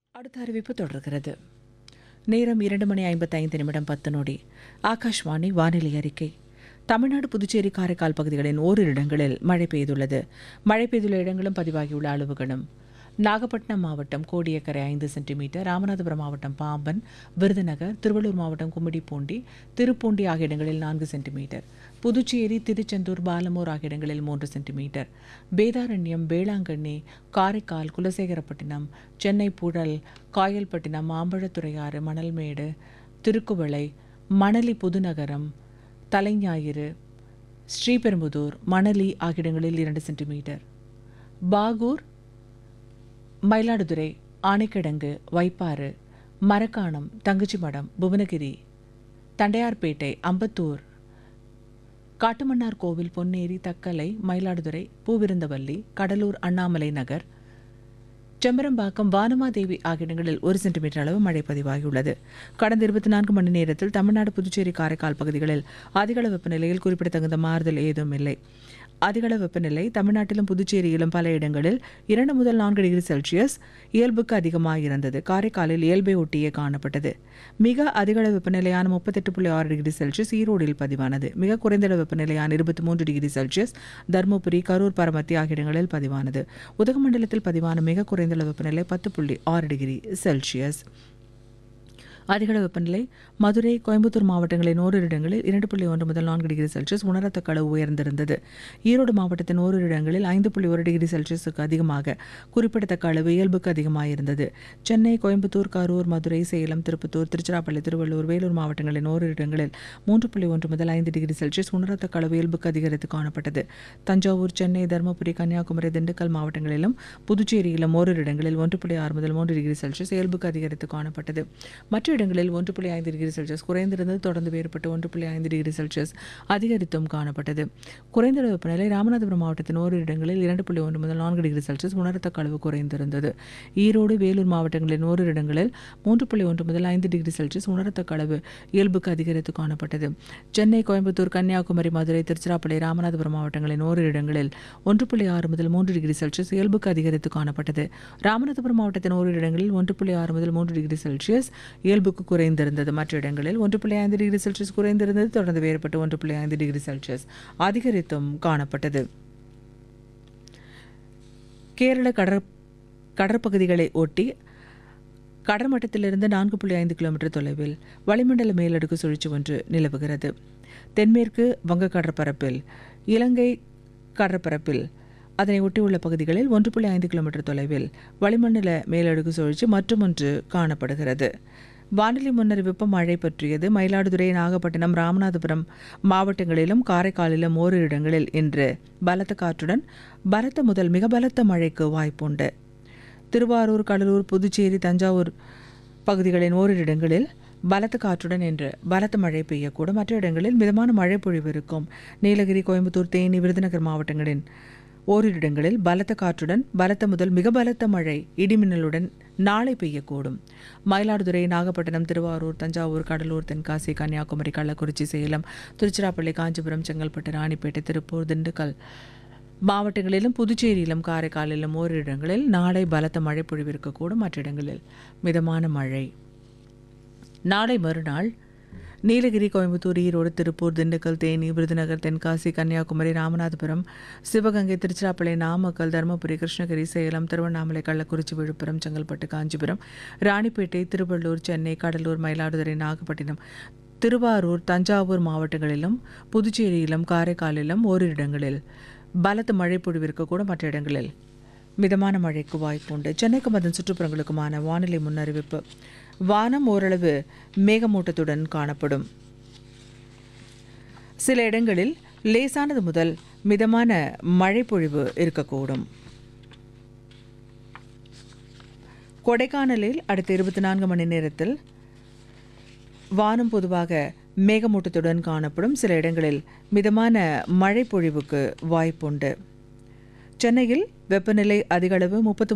அடுத்த அறிவிப்பு தொடர்கிறது நேரம் இரண்டு மணி ஐம்பத்தைந்து நிமிடம் பத்து நொடி ஆகாஷ்வாணி வானிலை அறிக்கை தமிழ்நாடு புதுச்சேரி காரைக்கால் பகுதிகளின் ஓரிரு இடங்களில் மழை பெய்துள்ளது மழை பெய்துள்ள இடங்களும் பதிவாகியுள்ள அளவுகளும் நாகப்பட்டினம் மாவட்டம் கோடியக்கரை ஐந்து சென்டிமீட்டர் ராமநாதபுரம் மாவட்டம் பாம்பன் விருதுநகர் திருவள்ளூர் மாவட்டம் கும்மிடிப்பூண்டி திருப்பூண்டி ஆகிய இடங்களில் நான்கு சென்டிமீட்டர் புதுச்சேரி திருச்செந்தூர் பாலமூர் ஆகிய இடங்களில் மூன்று சென்டிமீட்டர் வேதாரண்யம் வேளாங்கண்ணி காரைக்கால் குலசேகரப்பட்டினம் சென்னை புழல் காயல்பட்டினம் மாம்பழத்துறையாறு மணல்மேடு திருக்குவளை மணலி புதுநகரம் தலைஞாயிறு ஸ்ரீபெரும்புதூர் மணலி ஆகிய இடங்களில் இரண்டு சென்டிமீட்டர் பாகூர் மயிலாடுதுறை ஆனைக்கிடங்கு வைப்பாறு மரக்காணம் தங்கச்சிமடம் புவனகிரி தண்டையார்பேட்டை அம்பத்தூர் காட்டுமன்னார் கோவில் பொன்னேரி தக்கலை மயிலாடுதுறை பூவிருந்தவல்லி கடலூர் அண்ணாமலை நகர் செம்பரம்பாக்கம் வானமாதேவி ஆகிய இடங்களில் ஒரு சென்டிமீட்டர் அளவு மழை பதிவாகியுள்ளது கடந்த இருபத்தி நான்கு மணி நேரத்தில் தமிழ்நாடு புதுச்சேரி காரைக்கால் பகுதிகளில் அதிகளவு வெப்பநிலையில் குறிப்பிடத்தகுந்த மாறுதல் ஏதும் இல்லை அதிகளவு வெப்பநிலை தமிழ்நாட்டிலும் புதுச்சேரியிலும் பல இடங்களில் இரண்டு முதல் நான்கு டிகிரி செல்சியஸ் இயல்புக்கு அதிகமாக இருந்தது காரைக்காலில் இயல்பை ஒட்டியே காணப்பட்டது மிக அதிகளவு வெப்பநிலையான முப்பத்தெட்டு புள்ளி ஆறு டிகிரி செல்சியஸ் ஈரோடில் பதிவானது மிக குறைந்த அளவு வெப்பநிலையான இருபத்தி மூன்று டிகிரி செல்சியஸ் தருமபுரி கரூர் பரமத்தி ஆகிய இடங்களில் பதிவானது உதகமண்டலத்தில் பதிவான மிக குறைந்த அளவு வெப்பநிலை பத்து புள்ளி ஆறு டிகிரி செல்சியஸ் அதிகளவு வெப்பநிலை மதுரை கோயம்புத்தூர் மாவட்டங்களின் ஓரிரு இடங்களில் இரண்டு புள்ளி ஒன்று முதல் நான்கு டிகிரி செல்சியஸ் உணரத்தக்க அளவு உயர்ந்திருந்தது ஈரோடு மாவட்டத்தின் ஓரிரு இடங்களில் ஐந்து புள்ளி ஒரு டிகிரி செல்சியஸுக்கு அதிகமாக குறிப்பிடத்தக்க அளவு இயல்புக்கு அதிகமாக இருந்தது சென்னை கோயம்புத்தூர் கரூர் மதுரை சேலம் திருப்பத்தூர் திருச்சிராப்பள்ளி திருவள்ளூர் வேலூர் மாவட்டங்களின் ஓரிரு இடங்களில் மூன்று புள்ளி ஒன்று முதல் ஐந்து டிகிரி செல்சியஸ் உணரத்தக்க அளவு இயல்புக்கு அதிகரித்து காணப்பட்டது தஞ்சாவூர் சென்னை தருமபுரி கன்னியாகுமரி திண்டுக்கல் மாவட்டங்களிலும் புதுச்சேரியிலும் ஓரிரு இடங்களில் ஒன்று புள்ளி ஆறு முதல் மூன்று டிகிரி செல்சியஸ் இயல்புக்கு அதிகரித்து காணப்பட்டது மற்ற இடங்களில் ஒன்று புள்ளி ஐந்து டிகிரி செல்சியஸ் குறைந்திருந்தது தொடர்ந்து வேறுபட்டு ஒன்று புள்ளி ஐந்து டிகிரி செல்சியஸ் அதிகரித்தும் காணப்பட்டது குறைந்த அளவு வெப்பநிலை ராமநாதபுரம் மாவட்டத்தின் ஓரிரு இடங்களில் இரண்டு புள்ளி ஒன்று முதல் நான்கு டிகிரி செல்சியஸ் உணரத்தக்க அளவு குறைந்திருந்தது ஈரோடு வேலூர் மாவட்டங்களின் ஓரிரு இடங்களில் மூன்று புள்ளி ஒன்று முதல் ஐந்து டிகிரி செல்சியஸ் உணரத்தக்க அளவு இயல்புக்கு அதிகரித்து காணப்பட்டது சென்னை கோயம்புத்தூர் கன்னியாகுமரி மதுரை திருச்சிராப்பள்ளி ராமநாதபுரம் மாவட்டங்களின் ஓரிரு இடங்களில் ஒன்று புள்ளி ஆறு முதல் மூன்று டிகிரி செல்சியஸ் இயல்புக்கு அதிகரித்து காணப்பட்டது ராமநாதபுரம் மாவட்டத்தின் ஓரிரு இடங்களில் ஒன்று புள்ளி ஆறு முதல் மூன்று டிகிரி செல்சியஸ் இயல்புக்கு குறைந்திருந்தது மற்ற இடங்களில் ஒன்று புள்ளி ஐந்து டிகிரி செல்சியஸ் குறைந்திருந்தது தொடர்ந்து வேறுபட்டு ஒன்று புள்ளி ஐந்து டிகிரி செல்சியஸ் அதிகரித்தும் காணப்பட்டது கேரள கடற் கடற்பகுதிகளை ஒட்டி கடற்மட்டத்திலிருந்து நான்கு புள்ளி ஐந்து கிலோமீட்டர் தொலைவில் வளிமண்டல மேலடுக்கு சுழற்சி ஒன்று நிலவுகிறது தென்மேற்கு வங்க கடற்பரப்பில் இலங்கை கடற்பரப்பில் அதனை ஒட்டியுள்ள பகுதிகளில் ஒன்று புள்ளி ஐந்து கிலோமீட்டர் தொலைவில் வளிமண்டல மேலடுக்கு சுழற்சி மற்றுமொன்று காணப்படுகிறது வானிலை முன்னறிவிப்பு மழை பற்றியது மயிலாடுதுறை நாகப்பட்டினம் ராமநாதபுரம் மாவட்டங்களிலும் காரைக்காலிலும் ஓரிரு இடங்களில் இன்று பலத்த காற்றுடன் பலத்த முதல் மிக பலத்த மழைக்கு வாய்ப்புண்டு திருவாரூர் கடலூர் புதுச்சேரி தஞ்சாவூர் பகுதிகளின் ஓரிரு இடங்களில் பலத்த காற்றுடன் இன்று பலத்த மழை பெய்யக்கூடும் மற்ற இடங்களில் மிதமான மழை பொழிவு இருக்கும் நீலகிரி கோயம்புத்தூர் தேனி விருதுநகர் மாவட்டங்களின் ஓரிரு இடங்களில் பலத்த காற்றுடன் பலத்த முதல் மிக பலத்த மழை இடிமின்னலுடன் நாளை பெய்யக்கூடும் மயிலாடுதுறை நாகப்பட்டினம் திருவாரூர் தஞ்சாவூர் கடலூர் தென்காசி கன்னியாகுமரி கள்ளக்குறிச்சி சேலம் திருச்சிராப்பள்ளி காஞ்சிபுரம் செங்கல்பட்டு ராணிப்பேட்டை திருப்பூர் திண்டுக்கல் மாவட்டங்களிலும் புதுச்சேரியிலும் காரைக்காலிலும் ஓரிரு இடங்களில் நாளை பலத்த மழை பொழிவு இருக்கக்கூடும் மற்ற இடங்களில் மிதமான மழை நாளை மறுநாள் நீலகிரி கோயம்புத்தூர் ஈரோடு திருப்பூர் திண்டுக்கல் தேனி விருதுநகர் தென்காசி கன்னியாகுமரி ராமநாதபுரம் சிவகங்கை திருச்சிராப்பள்ளி நாமக்கல் தருமபுரி கிருஷ்ணகிரி சேலம் திருவண்ணாமலை கள்ளக்குறிச்சி விழுப்புரம் செங்கல்பட்டு காஞ்சிபுரம் ராணிப்பேட்டை திருவள்ளூர் சென்னை கடலூர் மயிலாடுதுறை நாகப்பட்டினம் திருவாரூர் தஞ்சாவூர் மாவட்டங்களிலும் புதுச்சேரியிலும் காரைக்காலிலும் ஓரிரு இடங்களில் பலத்த மழை பொழிவிருக்கக்கூட மற்ற இடங்களில் மிதமான மழைக்கு வாய்ப்புண்டு சென்னைக்கும் அதன் சுற்றுப்புறங்களுக்குமான வானிலை முன்னறிவிப்பு வானம் ஓரளவு மேகமூட்டத்துடன் காணப்படும் சில இடங்களில் லேசானது முதல் மிதமான மழை பொழிவு இருக்கக்கூடும் கொடைக்கானலில் அடுத்த இருபத்தி நான்கு மணி நேரத்தில் வானம் பொதுவாக மேகமூட்டத்துடன் காணப்படும் சில இடங்களில் மிதமான மழை பொழிவுக்கு வாய்ப்புண்டு சென்னையில் வெப்பநிலை அதிகளவு முப்பத்து